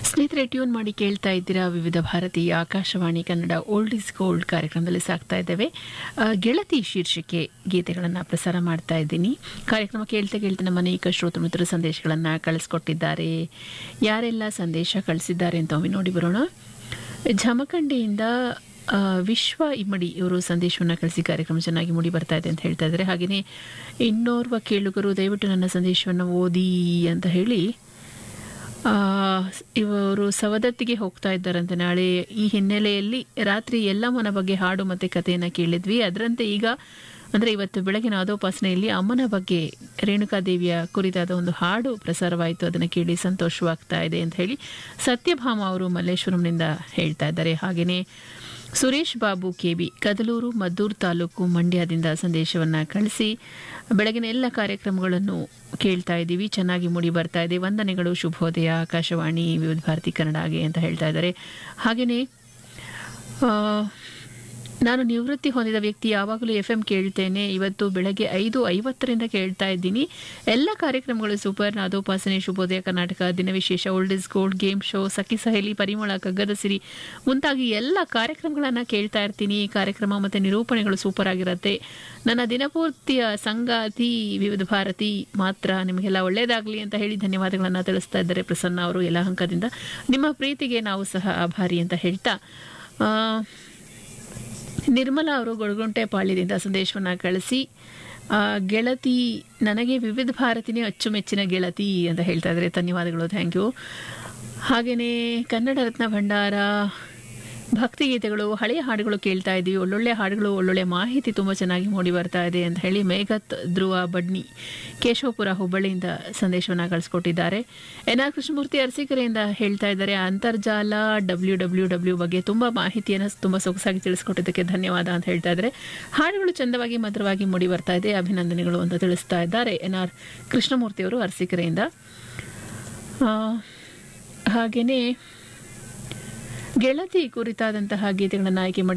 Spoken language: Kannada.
ಸ್ನೇಹಿತರೆ ಟ್ಯೂನ್ ಮಾಡಿ ಕೇಳ್ತಾ ಇದ್ದೀರಾ ವಿವಿಧ ಭಾರತೀಯ Akashvani Kannada old is gold ಕಾರ್ಯಕ್ರಮದಲ್ಲಿ ಸಾಕ್ತಾ ಇದ್ದೇವೆ ಆ, ಗೆಳತಿ ಶೀರ್ಷಿಕೆ ಗೀತೆಗಳನ್ನು ಪ್ರಸಾರ ಮಾಡ್ತಾ ಇದ್ದೀನಿ ಕಾರ್ಯಕ್ರಮ ಕೇಳ್ತಾ ಕೇಳ್ತಾ ನಮ್ಮ ಅನೇಕ ಶ್ರೋತೃ ಮಿತ್ರ ಸಂದೇಶಗಳನ್ನು ಕಳಿಸ್ಕೊಟ್ಟಿದ್ದಾರೆ ಯಾರೆಲ್ಲ ಸಂದೇಶ ಕಳಿಸಿದ್ದಾರೆ ಅಂತ ಒಮ್ಮೆ ನೋಡಿ ಬರೋಣ ಜಮಖಂಡಿಯಿಂದ ಆ, ವಿಶ್ವ ಇಮ್ಮಡಿ ಇವರು ಸಂದೇಶವನ್ನು ಕಳಿಸಿ ಕಾರ್ಯಕ್ರಮ ಚೆನ್ನಾಗಿ ಮೂಡಿ ಬರ್ತಾ ಇದೆ ಅಂತ ಹೇಳ್ತಾ ಇದ್ದಾರೆ ಹಾಗೆಯೇ ಇನ್ನೋರ್ವ ಕೇಳುಗರು ದಯವಿಟ್ಟು ನನ್ನ ಸಂದೇಶವನ್ನು ಓದಿ ಅಂತ ಹೇಳಿ ಆ, ಇವರು ಸವದತ್ತಿಗೆ ಹೋಗ್ತಾ ಇದ್ದಾರಂತೆ ನಾಳೆ ಈ ಹಿನ್ನೆಲೆಯಲ್ಲಿ ರಾತ್ರಿ ಎಲ್ಲಮ್ಮನ ಬಗ್ಗೆ ಹಾಡು ಮತ್ತೆ ಕಥೆಯನ್ನು ಕೇಳಿದ್ವಿ ಅದರಂತೆ ಈಗ ಅಂದರೆ ಇವತ್ತು ಬೆಳಗಿನ ಆದೋಪಾಸನೆಯಲ್ಲಿ ಅಮ್ಮನ ಬಗ್ಗೆ ರೇಣುಕಾದೇವಿಯ ಕುರಿತಾದ ಒಂದು ಹಾಡು ಪ್ರಸಾರವಾಯಿತು ಅದನ್ನು ಕೇಳಿ ಸಂತೋಷವಾಗ್ತಾ ಇದೆ ಅಂತ ಹೇಳಿ ಸತ್ಯಭಾಮ ಅವರು ಮಲ್ಲೇಶ್ವರಂನಿಂದ ಹೇಳ್ತಾ ಇದ್ದಾರೆ ಹಾಗೆಯೇ ಸುರೇಶ್ ಬಾಬು ಕೆಬಿ ಕದಲೂರು ಮದ್ದೂರು ತಾಲೂಕು ಮಂಡ್ಯದಿಂದ ಸಂದೇಶವನ್ನು ಕಳಿಸಿ ಬೆಳಗಿನ ಎಲ್ಲ ಕಾರ್ಯಕ್ರಮಗಳನ್ನು ಕೇಳ್ತಾ ಇದ್ದೀವಿ ಚೆನ್ನಾಗಿ ಮೂಡಿ ಬರ್ತಾ ಇದೆ ವಂದನೆಗಳು ಶುಭೋದಯ ಆಕಾಶವಾಣಿ ವಿವಿಧ ಭಾರತಿ ಕನ್ನಡಗೆ ಅಂತ ಹೇಳ್ತಾ ಇದ್ದಾರೆ ಹಾಗೆಯೇ ಆ, ನಾನು ನಿವೃತ್ತಿ ಹೊಂದಿದ ವ್ಯಕ್ತಿ ಯಾವಾಗಲೂ ಎಫ್ ಎಂ ಕೇಳ್ತೇನೆ ಇವತ್ತು ಬೆಳಗ್ಗೆ ಐದು ಐವತ್ತರಿಂದ ಕೇಳ್ತಾ ಇದ್ದೀನಿ ಎಲ್ಲ ಕಾರ್ಯಕ್ರಮಗಳು ಸೂಪರ್ ನಾದೋಪಾಸನೆ ಶುಭೋದಯ ಕರ್ನಾಟಕ ದಿನವಿಶೇಷ old is gold game show ಸಖಿ ಸಹೇಲಿ ಪರಿಮಳ ಕಗ್ಗದ ಸಿರಿ ಮುಂತಾಗಿ ಎಲ್ಲ ಕಾರ್ಯಕ್ರಮಗಳನ್ನು ಕೇಳ್ತಾ ಇರ್ತೀನಿ ಈ ಕಾರ್ಯಕ್ರಮ ಮತ್ತು ನಿರೂಪಣೆಗಳು ಸೂಪರ್ ಆಗಿರುತ್ತೆ ನನ್ನ ದಿನಪೂರ್ತಿಯ ಸಂಗಾತಿ ವಿವಿಧ ಭಾರತಿ ಮಾತ್ರ ನಿಮಗೆಲ್ಲ ಒಳ್ಳೆಯದಾಗಲಿ ಅಂತ ಹೇಳಿ ಧನ್ಯವಾದಗಳನ್ನು ತಿಳಿಸ್ತಾ ಇದ್ದಾರೆ ಪ್ರಸನ್ನ ಅವರು ಯಲಹಂಕದಿಂದ ನಿಮ್ಮ ಪ್ರೀತಿಗೆ ನಾವು ಸಹ ಆಭಾರಿ ಅಂತ ಹೇಳ್ತಾ ಆ, ನಿರ್ಮಲಾ ಅವರು ಗೊಡಗುಂಟೆ ಪಾಳ್ಯದಿಂದ ಸಂದೇಶವನ್ನು ಕಳಿಸಿ ಆ, ಗೆಳತಿ ನನಗೆ ವಿವಿಧ ಭಾರತಿನೇ ಅಚ್ಚುಮೆಚ್ಚಿನ ಗೆಳತಿ ಅಂತ ಹೇಳ್ತಾ ಇದ್ದಾರೆ ಧನ್ಯವಾದಗಳು ಥ್ಯಾಂಕ್ ಯು ಹಾಗೆಯೇ ಕನ್ನಡ ರತ್ನ ಭಂಡಾರ ಭಕ್ತಿಗೀತೆಗಳು ಹಳೆಯ ಹಾಡುಗಳು ಕೇಳ್ತಾ ಇದ್ದೀವಿ ಒಳ್ಳೊಳ್ಳೆ ಹಾಡುಗಳು ಒಳ್ಳೊಳ್ಳೆ ಮಾಹಿತಿ ತುಂಬ ಚೆನ್ನಾಗಿ ಮೂಡಿ ಬರ್ತಾ ಇದೆ ಅಂತ ಹೇಳಿ ಮೇಘತ್ ಧ್ರುವ ಬಡ್ನಿ ಕೇಶವಪುರ ಹುಬ್ಬಳ್ಳಿಯಿಂದ ಸಂದೇಶವನ್ನು ಕಳಿಸ್ಕೊಟ್ಟಿದ್ದಾರೆ ಎನ್ ಆರ್ ಕೃಷ್ಣಮೂರ್ತಿ ಅರಸೀಕೆರೆಯಿಂದ ಹೇಳ್ತಾ ಇದ್ದಾರೆ ಅಂತರ್ಜಾಲ ಡಬ್ಲ್ಯೂ ಡಬ್ಲ್ಯೂ ಡಬ್ಲ್ಯೂ ಬಗ್ಗೆ ತುಂಬ ಮಾಹಿತಿಯನ್ನು ತುಂಬ ಸೊಗಸಾಗಿ ತಿಳಿಸ್ಕೊಟ್ಟಿದ್ದಕ್ಕೆ ಧನ್ಯವಾದ ಅಂತ ಹೇಳ್ತಾ ಇದ್ದಾರೆ ಹಾಡುಗಳು ಚಂದವಾಗಿ ಮಧುರವಾಗಿ ಮೂಡಿ ಬರ್ತಾ ಇದೆ ಅಭಿನಂದನೆಗಳು ಅಂತ ತಿಳಿಸ್ತಾ ಇದ್ದಾರೆ ಎನ್ ಆರ್ ಕೃಷ್ಣಮೂರ್ತಿಯವರು ಅರಸೀಕೆರೆಯಿಂದ ಹಾಗೆಯೇ ಗೆಳತಿ ಕುರಿತಾದಂತಹ ಗೀತೆಗಳನ್ನು ಆಯ್ಕೆ ಮಾಡಿ